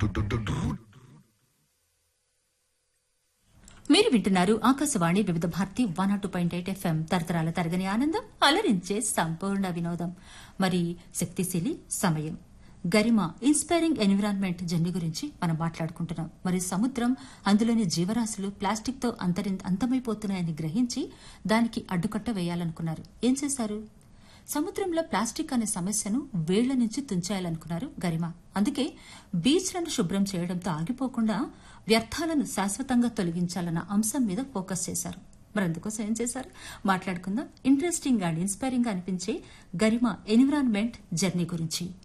మీరు వింటున్నారు Akashvani Vividh Bharati one two point eight FM తరతరాల తరగని ఆనందం అలరించే సంపూర్ణ వినోదం మరి శక్తిశీలి సమయం గరిమ ఇన్స్పైరింగ్ ఎన్విరాన్మెంట్ జర్నీ గురించి మనం మాట్లాడుకుంటున్నాం మరి సముద్రం అందులోని జీవరాశులు ప్లాస్టిక్ తో అంతరి అంతమైపోతున్నాయని గ్రహించి దానికి అడ్డుకట్ట వేయాలనుకున్నారు ఏం చేశారు సముద్రంలో ప్లాస్టిక్ అనే సమస్యను వేళ్ల నుంచి తుంచేయాలనుకున్నారు గరిమ అందుకే బీచ్లను శుభ్రం చేయడంతో ఆగిపోకుండా వ్యర్థాలను శాశ్వతంగా తొలగించాలన్న అంశం మీద ఫోకస్ చేశారు మరి అందుకోసం ఏం చేశారు మాట్లాడుకుందాం ఇంట్రెస్టింగ్ అండ్ ఇన్స్పైరింగ్ గా అనిపించే గరిమ ఎన్విరాన్మెంట్ జర్నీ గురించి